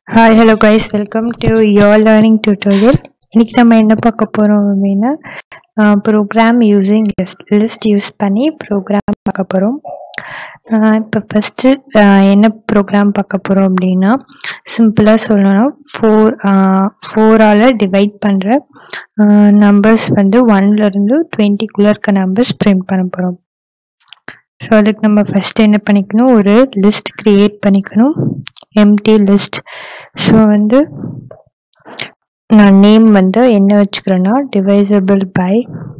hi hello guys welcome to your learning tutorial இன்னைக்கு நம்ம என்ன பார்க்க போகிறோம் அப்படின்னா program using list list use பண்ணி ப்ரோக்ராம் பார்க்க போகிறோம் இப்போ ஃபஸ்ட்டு என்ன ப்ரோக்ராம் பார்க்க போகிறோம் அப்படின்னா சிம்பிளாக சொல்லணும்னா ஃபோர் ஃபோரால் டிவைட் பண்ணுற நம்பர்ஸ் வந்து ஒன்லேருந்து டுவெண்ட்டிக்குள்ளே இருக்க நம்பர்ஸ் பிரிண்ட் பண்ண போகிறோம் ஸோ அதுக்கு நம்ம ஃபஸ்ட்டு என்ன பண்ணிக்கணும் ஒரு லிஸ்ட் க்ரியேட் பண்ணிக்கணும் எம்டி லிஸ்ட் ஸோ வந்து நான் நேம் வந்து என்ன வச்சுக்கிறேன்னா டிவைசபிள் பை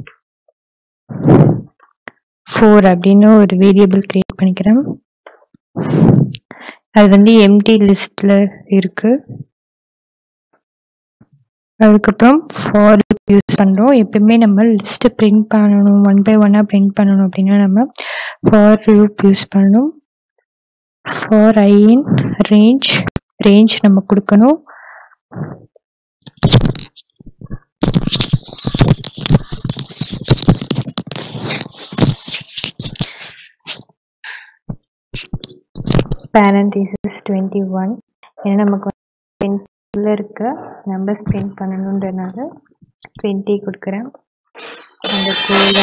ஃபோர் அப்படின்னு ஒரு வேரியபிள் க்ரியேட் பண்ணிக்கிறேன் அது வந்து எம்டி லிஸ்டில் இருக்கு அதுக்கப்புறம் ஃபார் யூஸ் பண்ணுறோம் எப்பயுமே நம்ம லிஸ்ட்டை பிரிண்ட் பண்ணணும் ஒன் பை ஒன்னாக பிரிண்ட் பண்ணணும் அப்படின்னா நம்ம ஃபார் லூப் யூஸ் பண்ணணும் for i in range range நம்ம கொடுக்கணும் பேரண்டிசஸ் டுவெண்ட்டி ஒன் ஏன்னா நமக்கு உள்ள இருக்க நம்பர்ஸ் பிரிண்ட் பண்ணணுன்றனால டுவெண்ட்டி கொடுக்குறேன் அந்த கூட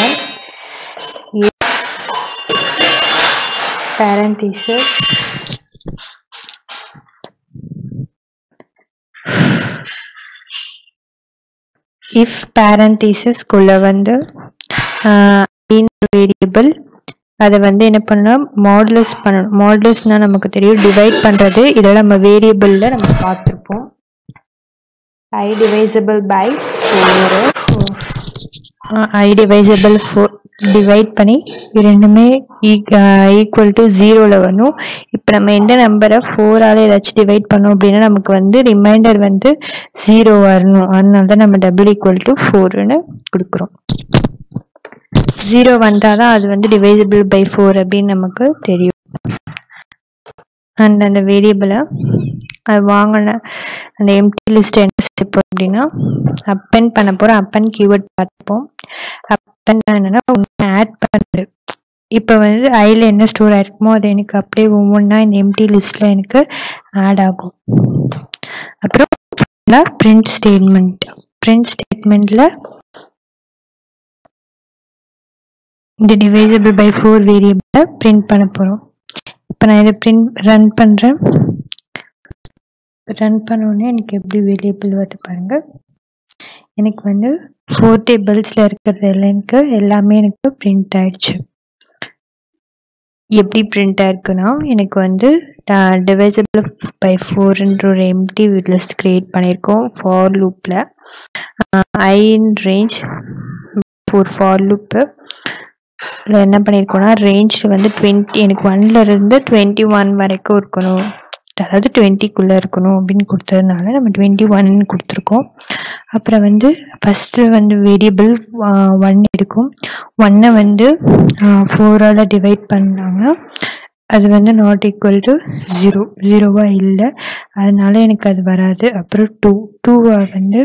parenthesis if parenthesis குள்ள வந்து வேரியபிள் அதை வந்து என்ன பண்ணணும் மாடுலஸ் பண்ணணும் மாடுலஸ்னால் நமக்கு தெரியும் டிவைட் பண்ணுறது இதில் நம்ம வேரியபிளில் நம்ம பார்த்துருப்போம் i divisible by four i divisible four divide பண்ணி ரெண்டுமே ஈக்குவல் டு ஜீரோவில் வரணும் இப்போ நம்ம எந்த நம்பரை ஃபோரால் ஏதாச்சும் டிவைட் பண்ணோம் அப்படின்னா நமக்கு வந்து ரிமைண்டர் வந்து ஜீரோ வரணும் அதனால தான் நம்ம டபுள் ஈக்குவல் டு ஃபோர்னு கொடுக்குறோம் ஜீரோ வந்தால் தான் அது வந்து டிவைசபிள் பை ஃபோர் அப்படின்னு நமக்கு தெரியும் அண்ட் அந்த வேரியபிளை அது வாங்கின அந்த எம்டி லிஸ்ட் என்ன ஸ்டெப் அப்படின்னா அப்பன் பண்ண போகிறோம் அப்பன் கீவேர்ட் பார்த்துப்போம் அப்பன் என்னன்னா ஆட் பண்ணுறது இப்போ வந்து ஐயில் என்ன ஸ்டோர் ஆயிருக்குமோ அது எனக்கு அப்படியே ஒவ்வொன்றா இந்த எம்டி லிஸ்ட்டில் எனக்கு ஆட் ஆகும் அப்புறம் பிரிண்ட் ஸ்டேட்மெண்ட் பிரிண்ட் ஸ்டேட்மெண்ட்டில் இந்த டிவைசபிள் பை ஃபோர் வேரியபிளை பிரிண்ட் பண்ண போகிறோம் இப்போ நான் இதை பிரிண்ட் ரன் பண்ணுறேன் ரன் பண்ணோடனே எனக்கு எப்படி வேரியபிள் வருது பாருங்கள் எனக்கு வந்து ஃபோர் டேபிள்ஸில் இருக்கிறது எல்லாம் எனக்கு எல்லாமே எனக்கு பிரிண்ட் ஆயிடுச்சு எப்படி பிரிண்ட் ஆயிருக்குன்னா எனக்கு வந்து டிவைசபிள் பை ஃபோர்ன்ற ஒரு எம்டி லிஸ்ட் கிரியேட் பண்ணியிருக்கோம் ஃபார் லூப்பில் i in range four for loop இதில் என்ன பண்ணியிருக்கோம்னா ரேஞ்சில் வந்து டுவெண்ட்டி எனக்கு ஒன்ல இருந்து டுவெண்ட்டி ஒன் வரைக்கும் இருக்கணும் அதாவது டுவெண்ட்டிக்குள்ளே இருக்கணும் அப்படின்னு கொடுத்ததுனால நம்ம டுவெண்ட்டி ஒன் கொடுத்துருக்கோம் அப்புறம் வந்து ஃபஸ்ட்டு வந்து வேரியபிள் ஒன் இருக்கும் ஒன்னை வந்து ஃபோரால் டிவைட் பண்ணாங்கன்னா அது வந்து நாட் ஈக்குவல் டு ஜீரோ ஜீரோவாக இல்லை அதனால எனக்கு அது வராது அப்புறம் டூ டூவை வந்து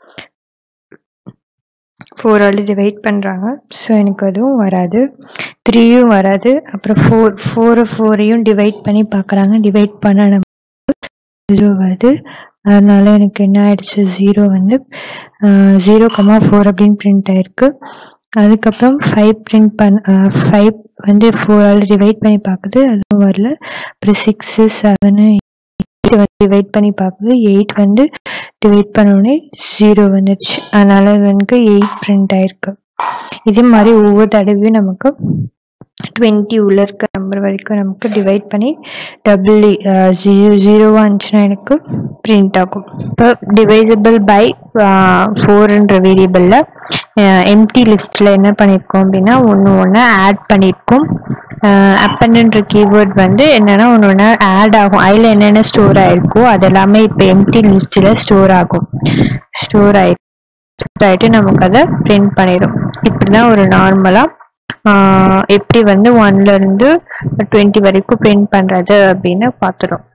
ஃபோரால் டிவைட் பண்ணுறாங்க ஸோ எனக்கு அதுவும் வராது த்ரீயும் வராது அப்புறம் ஃபோர் ஃபோரை ஃபோரையும் டிவைட் பண்ணி பார்க்குறாங்க டிவைட் பண்ண நம்ம ஜீரோ வருது அதனால எனக்கு என்ன ஆயிடுச்சு ஜீரோ வந்து ஜீரோ கமா ஃபோர் அப்படின்னு பிரிண்ட் ஆயிருக்கு அதுக்கப்புறம் ஃபைவ் பிரிண்ட் பண்ண ஃபைவ் வந்து ஃபோரால் டிவைட் பண்ணி பார்க்குது அதுவும் வரல அப்புறம் சிக்ஸு செவனு டிவைட் பண்ணி பார்க்குது எயிட் வந்து டிவைட் பண்ணோடனே ஜீரோ வந்துடுச்சு அதனால எனக்கு எயிட் பிரிண்ட் ஆயிருக்கு இதே மாதிரி ஒவ்வொரு தடவையும் நமக்கு டுவெண்ட்டி உள்ள இருக்க நம்பர் வரைக்கும் நமக்கு டிவைட் பண்ணி டபுள் ஜீரோ ஜீரோவாக இருந்துச்சுன்னா எனக்கு பிரிண்ட் ஆகும் இப்போ டிவைசபிள் பை ஃபோர்ன்ற வேரியபிளில் எம்டி லிஸ்ட்டில் என்ன பண்ணியிருக்கோம் அப்படின்னா ஒன்று ஒன்று ஆட் பண்ணியிருக்கோம் அப்பன்ன்ற கீவேர்ட் வந்து என்னென்னா ஒன்று ஒன்று ஆட் ஆகும் அதில் என்னென்ன ஸ்டோர் ஆயிருக்கோ அது எல்லாமே இப்போ எம்டி லிஸ்ட்டில் ஸ்டோர் ஆகும் ஸ்டோர் ஆகி ஸ்டோர் ஆகிட்டு நமக்கு அதை பிரிண்ட் பண்ணிடும் இப்படி தான் ஒரு நார்மலாக எப்படி வந்து ஒன்லேருந்து டுவெண்ட்டி வரைக்கும் பிரிண்ட் பண்ணுறது அப்படின்னு பார்த்துடும்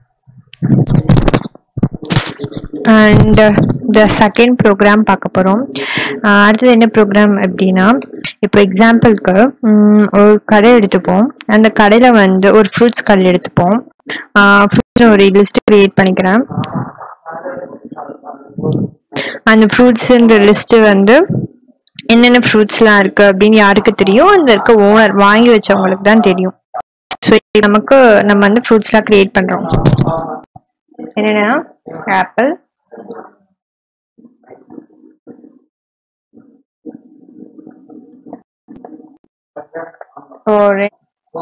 அண்ட் த செகண்ட் ப்ரோக்ராம் பார்க்க போகிறோம் அடுத்தது என்ன ப்ரோக்ராம் அப்படின்னா இப்போ எக்ஸாம்பிளுக்கு ஒரு கடை எடுத்துப்போம் அந்த கடையில் வந்து ஒரு ஃப்ரூட்ஸ் கடை எடுத்துப்போம் ஃப்ரூட்ஸ் ஒரு லிஸ்ட் கிரியேட் பண்ணிக்கிறேன் அந்த ஃப்ரூட்ஸ்ன்ற லிஸ்ட் வந்து என்னென்ன ஃப்ரூட்ஸ்லாம் இருக்கு அப்படின்னு யாருக்கு தெரியும் அந்த இருக்க ஓனர் வாங்கி வச்சவங்களுக்கு தான் தெரியும் ஸோ நமக்கு நம்ம வந்து ஃப்ரூட்ஸ்லாம் கிரியேட் பண்றோம் என்னென்னா ஆப்பிள் ஆரஞ்சு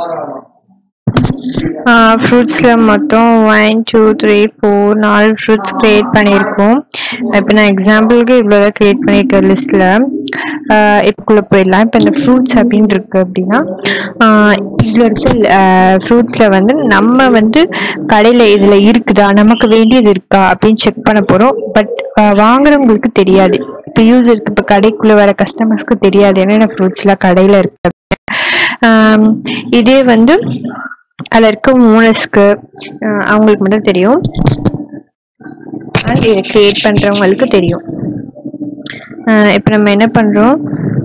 ஃப்ரூட்ஸில் மொத்தம் ஒன் டூ த்ரீ ஃபோர் நாலு ஃப்ரூட்ஸ் க்ரியேட் பண்ணியிருக்கோம் இப்போ நான் எக்ஸாம்பிளுக்கு இவ்வளோ தான் க்ரியேட் பண்ணியிருக்கேன் லிஸ்ட்டில் இப்போக்குள்ளே போயிடலாம் இப்போ இந்த ஃப்ரூட்ஸ் அப்படின்னு இருக்கு அப்படின்னா இதில் இருக்க ஃப்ரூட்ஸில் வந்து நம்ம வந்து கடையில் இதில் இருக்குதா நமக்கு வேண்டியது இருக்கா அப்படின்னு செக் பண்ண போகிறோம் பட் வாங்குறவங்களுக்கு தெரியாது இப்போ யூஸருக்கு இப்போ கடைக்குள்ளே வர கஸ்டமர்ஸ்க்கு தெரியாது என்னென்ன ஃப்ரூட்ஸ்லாம் கடையில் இருக்கு ஆம், இதே வந்து அதில் இருக்க ஓனர்ஸ்க்கு அவங்களுக்கு மட்டும் தெரியும் அண்ட் இதை கிரியேட் பண்ணுறவங்களுக்கு தெரியும் இப்போ நம்ம என்ன பண்ணுறோம்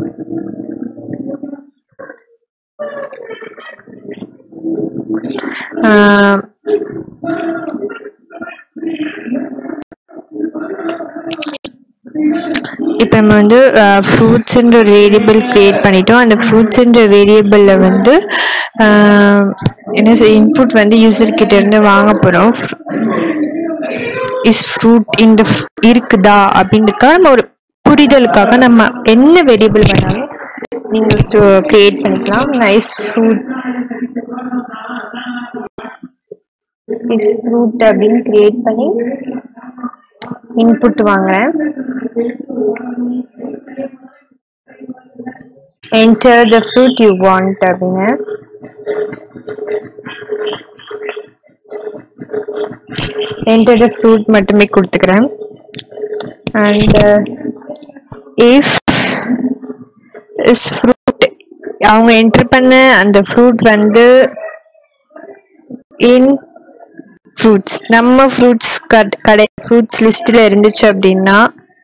இப்போ நம்ம வந்து ஃப்ரூட்ஸ்ன்ற ஒரு வேரியபிள் கிரியேட் பண்ணிட்டோம் அந்த ஃப்ரூட்ஸ்ன்ற வேரியபிளில் வந்து ஆஹ், என்ன இன்புட் வந்து யூசர் கிட்ட இருந்து வாங்க போகிறோம் இஸ் ஃப்ரூட் இந்த இருக்குதா அப்படின்றதுக்காக நம்ம ஒரு புரிதலுக்காக நம்ம என்ன வேரியபிள் வேணாலும் நீங்கள் கிரியேட் பண்ணிக்கலாம் நைஸ் ஃப்ரூட் இஸ் ஃப்ரூட் அப்படின்னு கிரியேட் பண்ணி இன்புட் வாங்குறேன் enter the fruit you want அப்படின்னு என்டர் த ஃப்ரூட் மட்டுமே கொடுத்துக்கிறேன் அண்ட் இஃப் இஸ் ஃப்ரூட் அவங்க என்டர் பண்ண அந்த ஃப்ரூட் வந்து இன் ஃப்ரூட்ஸ் நம்ம ஃப்ரூட்ஸ் கடை ஃப்ரூட்ஸ் லிஸ்ட்ல இருந்துச்சு அப்படின்னா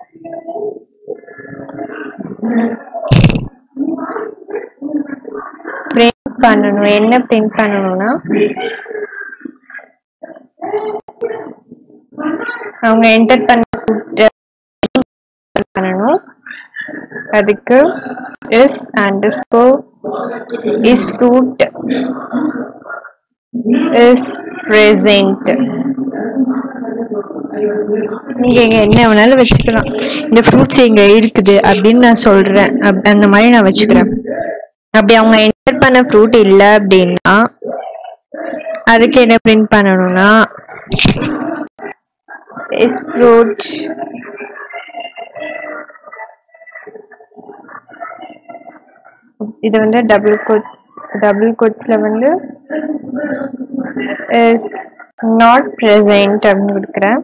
பிரிண்ட் பண்ணணும் என்ன பிரிண்ட் பண்ணணும்னா அவங்க என்டர் பண்ண food பண்ணணும் அதுக்கு is underscore is fruit is present நீங்க இங்க என்ன வேணாலும் வச்சுக்கலாம் இந்த ஃப்ரூட்ஸ் இங்க இருக்குது அப்படின்னு நான் சொல்றேன் அப்- அந்த மாதிரி நான் வச்சுக்கிறேன் அப்படி அவங்க என்டர் பண்ண ஃப்ரூட் இல்ல அப்படின்னா அதுக்கு என்ன பிரிண்ட் பண்ணணும்னா இஸ் ஃப்ரூட் இது வந்து டபுள் கோட் டபுள் கோட்ஸ்ல வந்து இஸ் நாட் present அப்படின்னு கொடுக்குறேன்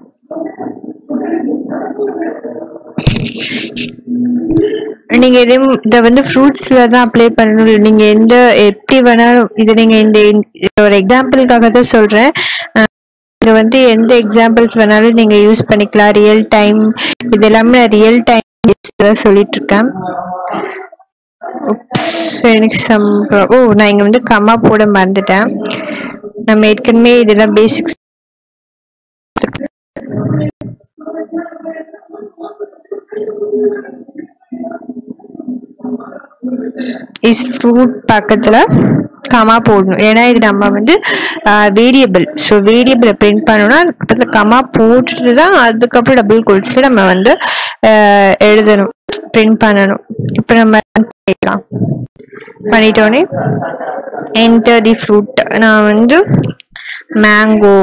நீங்க இதையும் இதை வந்து ஃப்ரூட்ஸ்ல தான் அப்ளை பண்ணணும் இல்ல நீங்க எந்த எப்படி வேணாலும் இது நீங்க இந்த இந்த ஒரு எக்ஸாம்பிளுக்காக தான் சொல்றேன் அஹ் இது வந்து எந்த எக்ஸாம்பிள்ஸ் வேணாலும் நீங்க யூஸ் பண்ணிக்கலாம் ரியல் டைம் இது எல்லாமே நான் ரியல் டைம் தான் சொல்லிட்டு இருக்கேன் Oops, எனக்கு சம் ஓ நான் இங்க வந்து கம்மா போட மறந்துட்டேன் நம்ம ஏற்கனவே இதெல்லாம் பேசிக்ஸ் இஸ் ஃப்ரூட் பக்கத்துல கமா போடணும் ஏன்னா இது நம்ம வந்து வேரியபிள் ஸோ வேரியபிளை பிரிண்ட் பண்ணணும்னா அதுக்கு பக்கத்துல கமா போட்டுட்டு தான் அதுக்கப்புறம் டபுள் கோல்ஸ்ல நம்ம வந்து ஆஹ் எழுதணும் பிரிண்ட் பண்ணணும் இப்போ நம்ம பண்ணிக்கலாம் பண்ணிட்டோன்னே என்டர் தி ஃப்ரூட் நான் வந்து மேங்கோ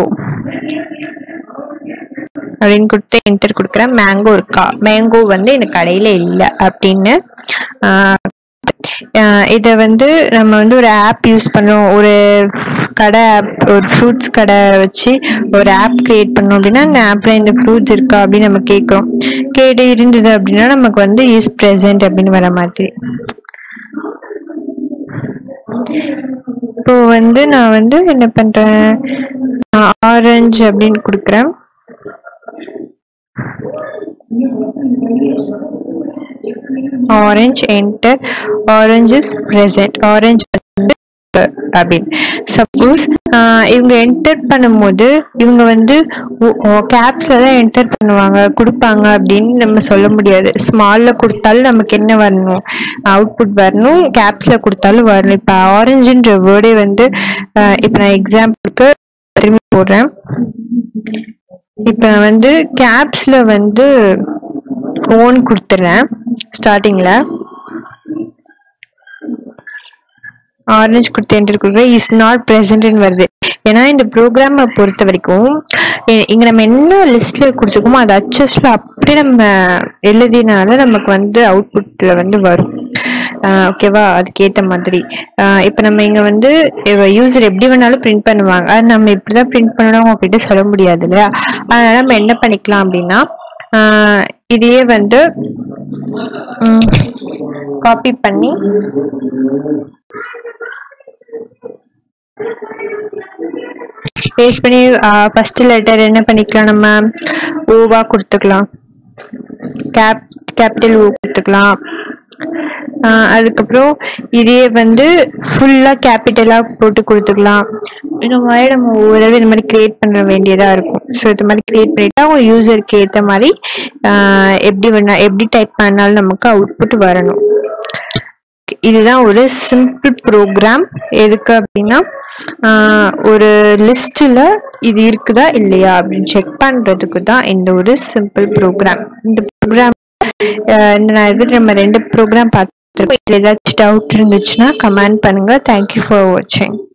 அப்படின்னு கொடுத்து என்டர் கொடுக்குறேன் மேங்கோ இருக்கா மேங்கோ வந்து எனக்கு கடையில இல்லை அப்படின்னு ஆஹ் ஆஹ் இதை வந்து நம்ம வந்து ஒரு ஆப் யூஸ் பண்ணோம் ஒரு கடை ஆப் ஒரு ஃப்ரூட்ஸ் கடை வச்சு ஒரு ஆப் கிரியேட் பண்ணோம் அப்படின்னா அந்த ஆப்ல இந்த ஃப்ரூட்ஸ் இருக்கா அப்படின்னு நம்ம கேட்குறோம் கேட்டு இருந்தது அப்படின்னா நமக்கு வந்து இஸ் present அப்படின்னு வர மாதிரி இப்போ வந்து நான் வந்து என்ன பண்றேன் ஆரஞ்சு அப்படின்னு கொடுக்குறேன் orange enter orange is present orange வந்து அப்படின்னு சப்போஸ் இவங்க என்டர் பண்ணும்போது இவங்க வந்து கேப்ஸ்ல தான் என்டர் பண்ணுவாங்க கொடுப்பாங்க அப்படின்னு நம்ம சொல்ல முடியாது ஸ்மால்ல கொடுத்தாலும் நமக்கு என்ன வரணும் அவுட்புட் வரணும் கேப்ஸ்ல கொடுத்தாலும் வரணும் இப்ப ஆரஞ்சுன்ற வேர்டே வந்து ஆஹ் இப்ப நான் எக்ஸாம்பிளுக்கு திரும்பி போடுறேன் இப்ப நான் வந்து கேப்ஸ்ல வந்து ஓன் கொடுத்துறேன் ஸ்டார்டிங்ல ஆரஞ்சு கொடுத்து என்டர் கொடுக்குறேன் இஸ் நாட் ப்ரெசன்ட்னு வருது ஏன்னா இந்த ப்ரோக்ராமை பொறுத்த வரைக்கும் இ- இங்க நம்ம என்ன லிஸ்ட்ல கொடுத்துருக்கோமோ அது அச்சஸ்ல அப்படியே நம்ம எழுதினால நமக்கு வந்து அவுட்புட்ல வந்து வரும் ஓகேவா அதுக்கேத்த மாதிரி ஆஹ் இப்ப நம்ம இங்க வந்து யூசர் எப்படி வேணாலும் பிரிண்ட் பண்ணுவாங்க அது நம்ம இப்படிதான் பிரிண்ட் பண்ணணும் உங்ககிட்ட சொல்ல முடியாது இல்லையா அதனால நம்ம என்ன பண்ணிக்கலாம் அப்படின்னா ஆஹ் இதையே வந்து காப்பி பண்ணி பேஸ்ட் பண்ணி ஃபர்ஸ்ட் லெட்டர் என்ன பண்ணிக்கலாம் நம்ம ஓவா கொடுத்துக்கலாம் கேப் கேபிட்டல் ஓ கொடுத்துக்கலாம் ஆஹ் அதுக்கப்புறம் இதையே வந்து ஃபுல்லா கேபிட்டலா போட்டு கொடுத்துக்கலாம் இந்த மாதிரி நம்ம ஒவ்வொரு தடவை இந்த மாதிரி கிரியேட் பண்ண வேண்டியதா இருக்கும் ஸோ இந்த மாதிரி கிரியேட் பண்ணிட்டா உங்க யூசருக்கு ஏத்த மாதிரி ஆஹ் எப்படி வேணா எப்படி டைப் பண்ணாலும் நமக்கு அவுட்புட் வரணும் இதுதான் ஒரு சிம்பிள் ப்ரோக்ராம் எதுக்கு அப்படின்னா ஆஹ் ஒரு லிஸ்ட்ல இது இருக்குதா இல்லையா அப்படின்னு செக் பண்றதுக்கு தான் இந்த ஒரு சிம்பிள் ப்ரோக்ராம் இந்த ப்ரோக்ராம் இந்த நான் இது நம்ம ரெண்டு ப்ரோக்ராம் பார்த்துருக்கோம் இதுல ஏதாச்சும் டவுட் இருந்துச்சுன்னா கமெண்ட் பண்ணுங்க தேங்க்யூ ஃபார் வாட்சிங்